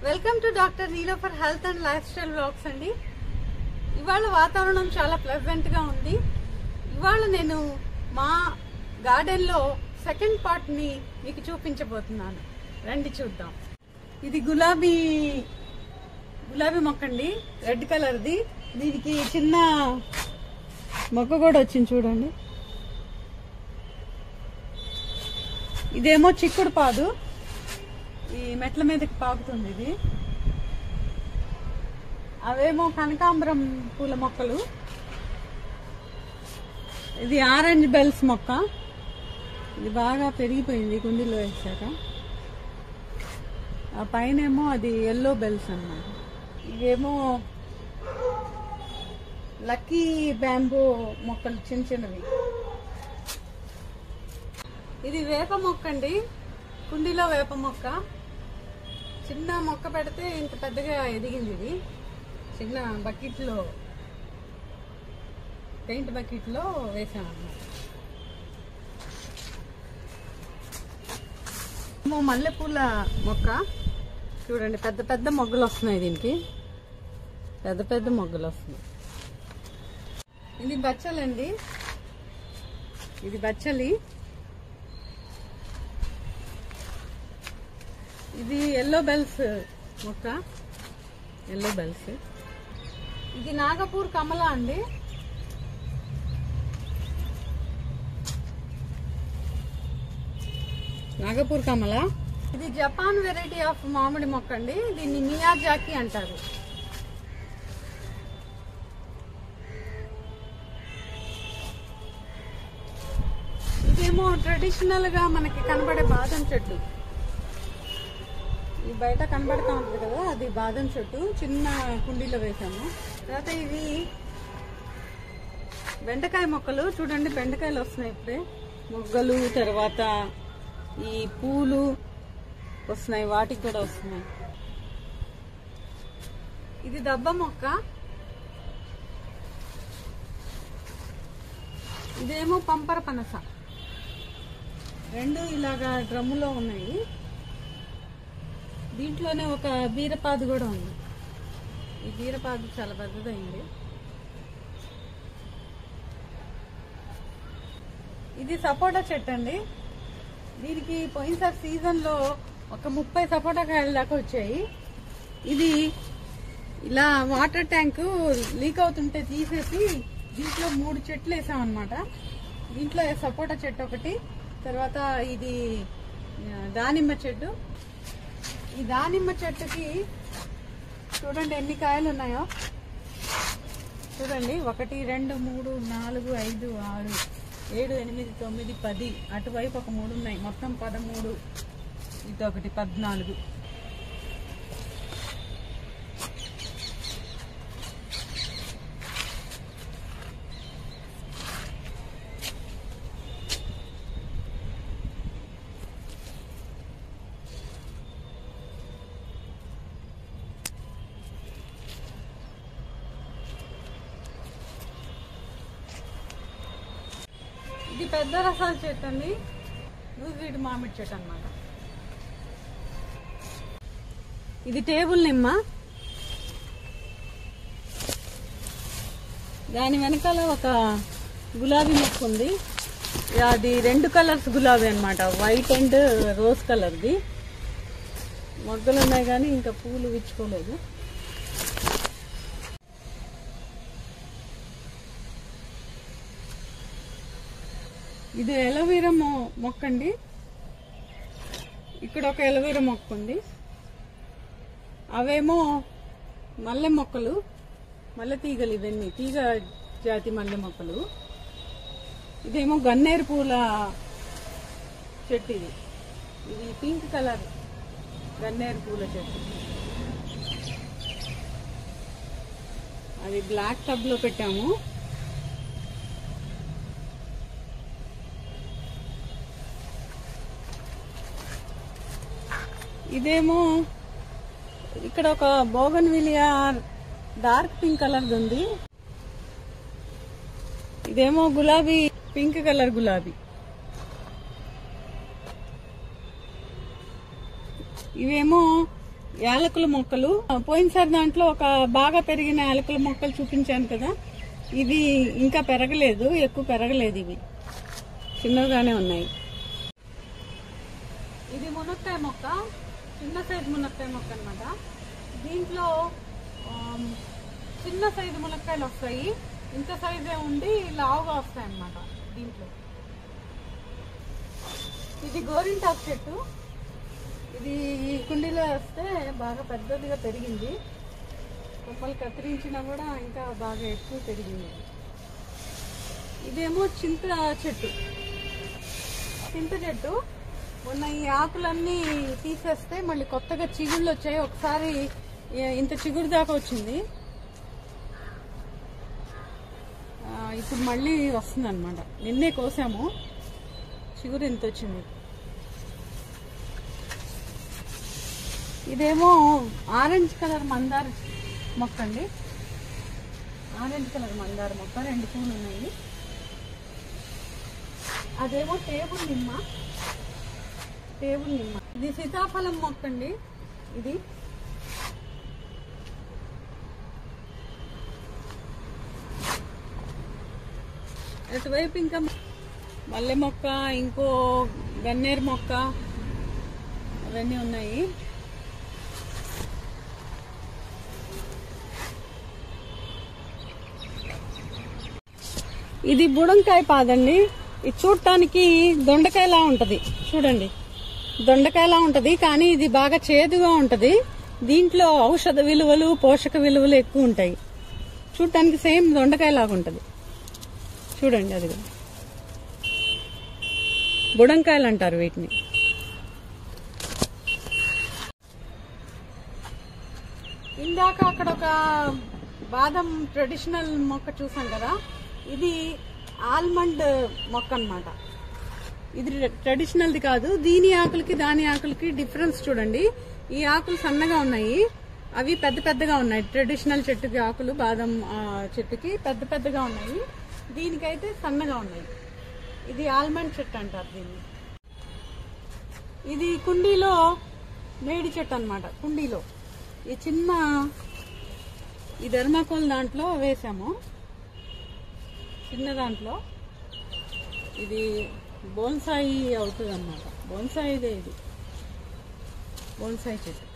Welcome to doctor నీలో for health and lifestyle blogs అండి ఇవాళ వాతావరణం చాలా ప్లెజెంట్ గా ఉంది ఇవాళ నేను మా గార్డెన్ లో సెకండ్ పార్ట్ ని మీకు చూపించబోతున్నాను రండి చూద్దాం ఇది గులాబీ గులాబీ మొక్క అండి రెడ్ కలర్ది దీనికి చిన్న మొక్క కూడా వచ్చింది చూడండి ఇదేమో చిక్కుడు పాదు ఈ మెట్ల మీదకి పాకుతుంది ఇది అవేమో కనకాంబరం పూల మొక్కలు ఇది ఆరెంజ్ బెల్స్ మొక్క ఇది బాగా పెరిగిపోయింది కుండీలో వేసాక ఆ పైన ఏమో అది ఎల్లో బెల్స్ అన్నమాట ఇవేమో లక్కీ బ్యాంబూ మొక్కలు చిన్న చిన్నవి ఇది వేప మొక్క అండి కుండీలో వేప మొక్క చిన్న మొక్క పెడితే ఇంత పెద్దగా ఎదిగింది ఇది చిన్న బకెట్లో పెయింట్ బకెట్లో వేసాం అన్నమాట ఏమో మల్లెపూల మొక్క చూడండి పెద్ద పెద్ద మొగ్గలు వస్తున్నాయి దీనికి పెద్ద పెద్ద మొగ్గలు వస్తున్నాయి ఇది బచ్చలండి ఇది బచ్చలి ఇది ఎల్లో బెల్స్ మొక్క ఎల్లో బెల్స్ ఇది నాగపూర్ కమల అండి నాగపూర్ కమల ఇది జపాన్ వెరైటీ ఆఫ్ మామిడి మొక్క అండి దీన్ని మియాజాకి అంటారు ఇదేమో ట్రెడిషనల్ గా మనకి కనబడే బాదం చెట్టు ఈ బయట కనబడతా ఉంటుంది కదా అది బాదం చెట్టు చిన్న కుండీలో వేసాము తర్వాత ఇవి బెండకాయ మొక్కలు చూడండి బెండకాయలు వస్తున్నాయి ఇప్పుడే మొగ్గలు తర్వాత ఈ పూలు వస్తున్నాయి వాటికి కూడా వస్తున్నాయి ఇది దబ్బ మొక్క ఇదేమో పంపర పనస రెండు ఇలాగా డ్రమ్ములో ఉన్నాయి దీంట్లోనే ఒక బీరపాదు కూడా ఉంది ఈ బీరపాదు చాలా పెద్దదైంది ఇది సపోటా చెట్టు అండి దీనికి పోయినసారి సీజన్ లో ఒక ముప్పై సపోటా కాయలు దాకా వచ్చాయి ఇది ఇలా వాటర్ ట్యాంక్ లీక్ అవుతుంటే తీసేసి దీంట్లో మూడు చెట్లు వేసాం అనమాట దీంట్లో సపోటా చెట్టు ఒకటి తర్వాత ఇది ఆ, దానిమ్మ చెట్టు ఈ దానిమ్మ చెట్టుకి చూడండి ఎన్ని కాయలు ఉన్నాయో చూడండి ఒకటి రెండు మూడు నాలుగు ఐదు ఆరు ఏడు ఎనిమిది తొమ్మిది పది అటువైపు ఒక మూడు ఉన్నాయి మొత్తం పదమూడు ఇది ఒకటి పద్నాలుగు ఇది పెద్ద రసాల చెట్టు అండి నూజివీడు మామిడి చెట్టు అన్నమాట ఇది టేబుల్ నిమ్మ దాని వెనకాల ఒక గులాబీ మొక్క ఉంది అది రెండు కలర్స్ గులాబీ అన్నమాట వైట్ అండ్ రోజ్ కలర్ది మొగ్గలు ఉన్నాయి కానీ ఇంకా పూలు విచ్చుకోలేదు ఇది ఎలవీర మొ- మొక్క అండి ఇక్కడ ఒక ఎలవీర మొక్క ఉంది అవేమో మల్లె మొక్కలు మల్లె తీగలు ఇవన్నీ తీగ జాతి మల్లె మొక్కలు ఇదేమో గన్నేరు పూల చెట్టు ఇది ఇది పింక్ కలర్ గన్నేరు పూల చెట్టు అది బ్లాక్ టబ్ లో పెట్టాము ఇదేమో ఇక్కడ ఒక bougainvillea dark pink colour ఉంది ఇదేమో గులాబీ పింక్ కలర్ గులాబీ ఇవేమో యాలకుల మొక్కలు పోయినసారి దాంట్లో ఒక బాగా పెరిగిన యాలకుల మొక్కలు చూపించాను కదా ఇది ఇంకా పెరగలేదు ఎక్కువ పెరగలేదు ఇవి చిన్నగానే ఉన్నాయి ఇది మునక్కాయ మొక్క చిన్న సైజు మునక్కాయ మొక్క అన్నమాట దీంట్లో ఆమ్, చిన్న సైజు మునక్కాయలు వస్తాయి ఇంత సైజే ఉండి లావుగా వస్తాయి అన్నమాట దీంట్లో ఇది గోరింటాకు చెట్టు ఇది ఈ కుండీలో వస్తే బాగా పెద్దదిగా పెరిగింది కొమ్మలు కత్తిరించినా కూడా ఇంకా బాగా ఎక్కువ పెరిగింది ఇదేమో చింత చెట్టు చింత చెట్టు మొన్న ఈ ఆకులన్నీ తీసేస్తే మళ్ళీ కొత్తగా చిగుళ్ళు వచ్చాయి ఒకసారి ఇ- ఇంత చిగురు దాకా వచ్చింది ఆ, ఇప్పుడు మళ్ళీ వస్తుంది అనమాట నిన్నే కోసాము చిగురు ఎంత వచ్చింది ఇదేమో ఆరెంజ్ కలర్ మందార మొక్క అండి ఆరెంజ్ కలర్ మందార మొక్క రెండు పూలు ఉన్నాయి అదేమో టేబుల్ నిమ్మ టేబుల్ నిమ్మ ఇది సీతాఫలం మొక్క అండి ఇది అటువైపు ఇంకా మల్లె మొక్క ఇంకో గన్నేరు మొక్క అవన్నీ ఉన్నాయి ఇది బుడంకాయ పాదండి ఇది చూడటానికి దొండకాయలా ఉంటది చూడండి దొండకాయలా ఉంటది కానీ ఇది బాగా చేదుగా ఉంటది దీంట్లో ఔషధ విలువలు పోషక విలువలు ఎక్కువ ఉంటాయి చూడటానికి సేమ్ దొండకాయ లాగా ఉంటది చూడండి అది బుడంకాయలు అంటారు వీటిని ఇందాక అక్కడ ఒక బాదం ట్రెడిషనల్ మొక్క చూసాం కదా ఇది ఆల్మండ్ మొక్క అన్నమాట ఇది ట్రెడిషనల్ది కాదు దీని ఆకులకి దాని ఆకులకి డిఫరెన్స్ చూడండి ఈ ఆకులు సన్నగా ఉన్నాయి అవి పెద్ద పెద్దగా ఉన్నాయి ట్రెడిషనల్ చెట్టుకి ఆకులు బాదం ఆ, చెట్టుకి పెద్ద పెద్దగా ఉన్నాయి దీనికైతే సన్నగా ఉన్నాయి ఇది ఆల్మండ్ చెట్టు అంటారు దీన్ని ఇది కుండీలో మేడి చెట్టు అన్నమాట కుండీలో ఈ చిన్న ఈ ధర్మాకోల్ దాంట్లో వేసాము చిన్న దాంట్లో ఇది బోన్సాయి అవుతుంది అన్నమాట బోన్సాయిదే ఇది బోన్సాయి చెట్టు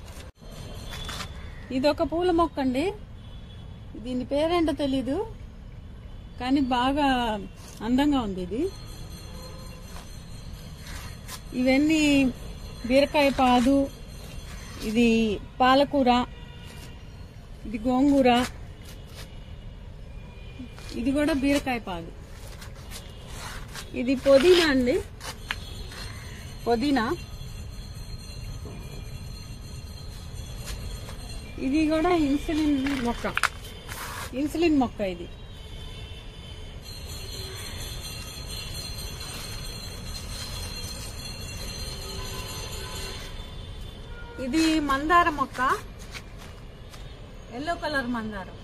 ఇది ఒక పూల మొక్క అండి దీని పేరేంటో తెలీదు కానీ బాగా అందంగా ఉంది ఇది ఇవన్నీ బీరకాయ పాదు ఇది పాలకూర ఇది గోంగూర ఇది కూడా బీరకాయ పాదు ఇది పుదీనా అండి పుదీనా ఇది కూడా ఇన్సులిన్ మొక్క ఇన్సులిన్ మొక్క ఇది ఇది మందార మొక్క ఎల్లో కలర్ మందారం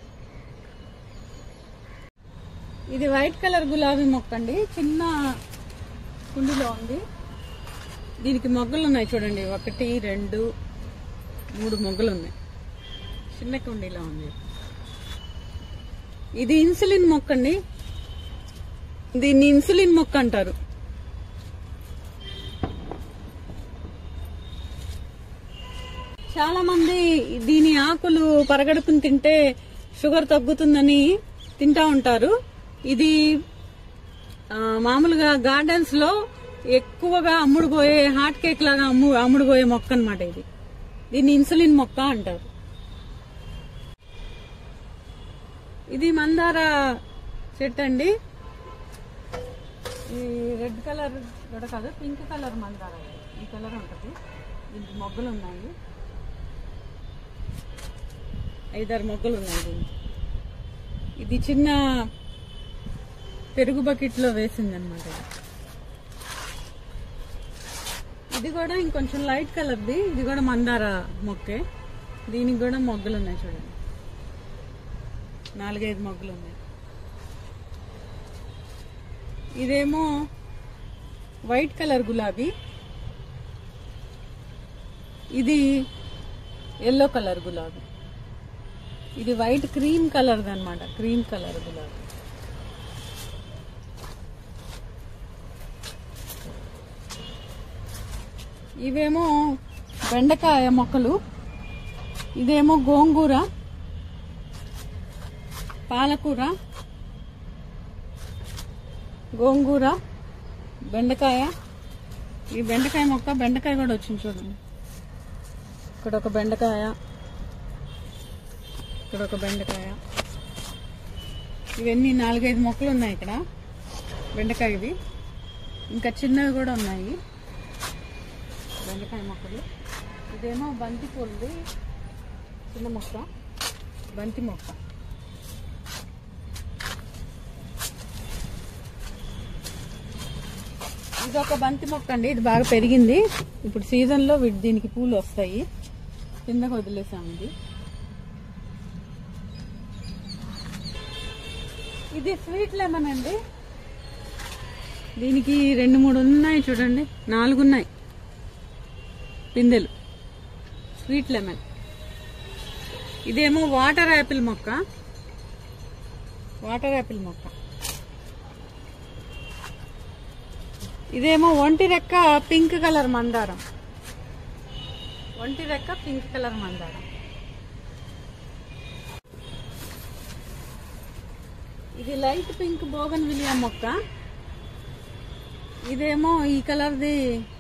ఇది వైట్ కలర్ గులాబీ మొక్క అండి చిన్న కుండీలో ఉంది దీనికి మొగ్గలు ఉన్నాయి చూడండి ఒకటి రెండు మూడు మొగ్గలు ఉన్నాయి చిన్న కుండీలో ఉంది ఇది ఇన్సులిన్ మొక్క అండి దీన్ని ఇన్సులిన్ మొక్క అంటారు చాలా మంది దీని ఆకులు పరగడుపుని తింటే షుగర్ తగ్గుతుందని తింటా ఉంటారు ఇది ఆ, మామూలుగా గార్డెన్స్ లో ఎక్కువగా అమ్ముడుపోయే హాట్ కేక్ లాగా అమ్ము అమ్ముడుపోయే మొక్క అన్నమాట ఇది దీన్ని ఇన్సులిన్ మొక్క అంటారు ఇది మందార చెట్టు అండి ఈ రెడ్ కలర్ కూడా కాదు పింక్ కలర్ మందార ఇది. ఈ కలర్ ఉంటుంది దీనికి మొగ్గలు ఉన్నాయి ఐదారు మొగ్గలు ఉన్నాయి దీనికి ఇది చిన్న పెరుగు బకెట్ లో వేసింది అనమాట ఇది కూడా ఇంకొంచెం లైట్ కలర్ది ఇది కూడా మందార మొక్కే దీనికి కూడా మొగ్గలు ఉన్నాయి చూడండి నాలుగైదు మొగ్గలు ఉన్నాయి ఇదేమో వైట్ కలర్ గులాబీ ఇది ఎల్లో కలర్ గులాబీ ఇది వైట్ క్రీమ్ కలర్ అన్నమాట క్రీమ్ కలర్ గులాబీ ఇవేమో బెండకాయ మొక్కలు ఇదేమో గోంగూర పాలకూర గోంగూర బెండకాయ ఈ బెండకాయ మొక్క బెండకాయ కూడా వచ్చింది చూడండి ఇక్కడ ఒక బెండకాయ ఇక్కడ ఒక బెండకాయ ఇవన్నీ నాలుగైదు మొక్కలు ఉన్నాయి ఇక్కడ బెండకాయవి ఇంకా చిన్నవి కూడా ఉన్నాయి బెండకాయ మొక్కలు ఇదేమో బంతి పూలది చిన్న మొక్క బంతి మొక్క ఇది ఒక బంతి మొక్క అండి ఇది బాగా పెరిగింది ఇప్పుడు సీజన్లో వీటి దీనికి పూలు వస్తాయి కిందకు వదిలేసాము ఇది ఇది స్వీట్ లెమన్ అండి దీనికి రెండు మూడు ఉన్నాయి చూడండి నాలుగు ఉన్నాయి పిందెలు స్వీట్ లెమన్ ఇదేమో వాటర్ యాపిల్ మొక్క వాటర్ యాపిల్ మొక్క ఇదేమో ఒంటి రెక్క పింక్ కలర్ మందారం ఒంటి రెక్క పింక్ కలర్ మందారం ఇది లైట్ పింక్ బోగన్ విలియా మొక్క ఇదేమో ఈ కలర్ది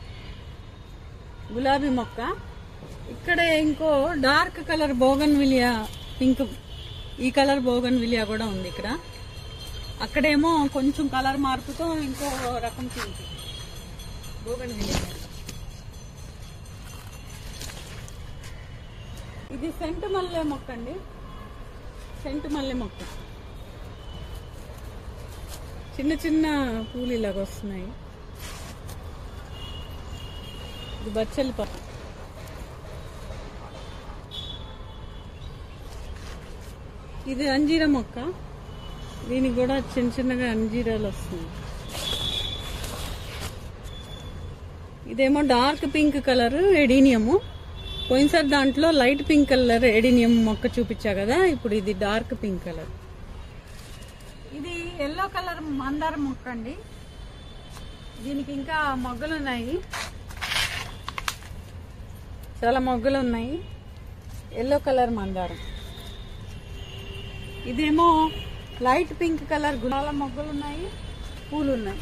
గులాబీ మొక్క ఇక్కడ ఇంకో dark colour bougainvillea pink ఈ కలర్ బోగన్ విలియా కూడా ఉంది ఇక్కడ అక్కడేమో కొంచెం కలర్ మార్పుతో ఇంకో రకం పింక్ బోగన్ విలియా ఇది సెంటు మల్లె మొక్క అండి సెంటు మల్లె మొక్క చిన్న చిన్న పూలు ఇలాగ వస్తున్నాయి ఇది బచ్చలి పాప ఇది అంజీర మొక్క దీనికి కూడా చిన్న చిన్నగా అంజీరాలు వస్తున్నాయి ఇదేమో డార్క్ పింక్ కలర్ ఎడీనియము పోయినసారి దాంట్లో లైట్ పింక్ కలర్ ఎడీనియం మొక్క చూపించా కదా ఇప్పుడు ఇది డార్క్ పింక్ కలర్ ఇది ఎల్లో కలర్ మందారం మొక్క అండి దీనికి ఇంకా మొగ్గలు ఉన్నాయి చాలా మొగ్గలు ఉన్నాయి ఎల్లో కలర్ మందారం ఇదేమో లైట్ పింక్ కలర్ గులాల మొగ్గలు ఉన్నాయి పూలు ఉన్నాయి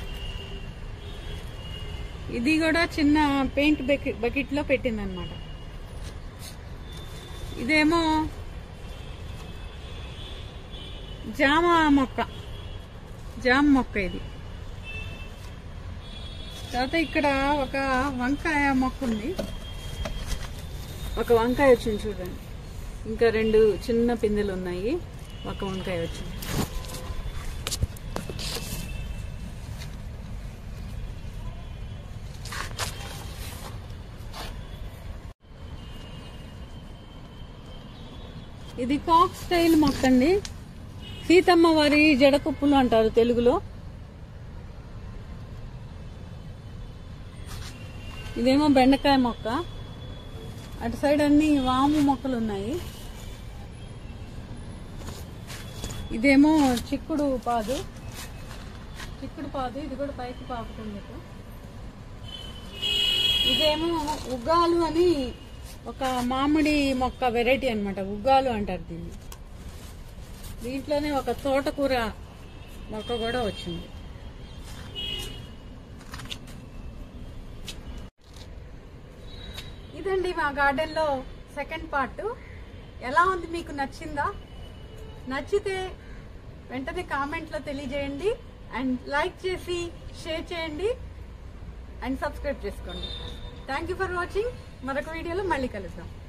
ఇది కూడా చిన్న పెయింట్ బకెట్ బకెట్ లో పెట్టిందనమాట ఇదేమో జామ మొక్క జామ మొక్క ఇది తర్వాత ఇక్కడ ఒక వంకాయ మొక్క ఉంది ఒక వంకాయ వచ్చింది చూడండి ఇంకా రెండు చిన్న పిందెలు ఉన్నాయి ఒక వంకాయ వచ్చింది ఇది కాక్ స్టైల్ మొక్క అండి సీతమ్మ వారి జడకుప్పులు అంటారు తెలుగులో ఇదేమో బెండకాయ మొక్క అటు సైడ్ అన్ని వాము మొక్కలు ఉన్నాయి ఇదేమో చిక్కుడు పాదు చిక్కుడు పాదు ఇది కూడా పైకి పాకుతుంది ఇటు. ఇదేమో ఉగ్గాలు అని ఒక మామిడి మొక్క వెరైటీ అన్నమాట ఉగ్గాలు అంటారు దీన్ని దీంట్లోనే ఒక తోటకూర మొక్క కూడా వచ్చింది ఇదండి మా గార్డెన్ లో సెకండ్ పార్ట్ ఎలా ఉంది మీకు నచ్చిందా నచ్చితే వెంటనే కామెంట్ లో తెలియజేయండి అండ్ లైక్ చేసి షేర్ చేయండి అండ్ సబ్స్క్రైబ్ చేసుకోండి థ్యాంక్ యూ ఫర్ వాచింగ్ మరొక వీడియోలో మళ్ళీ కలుద్దాం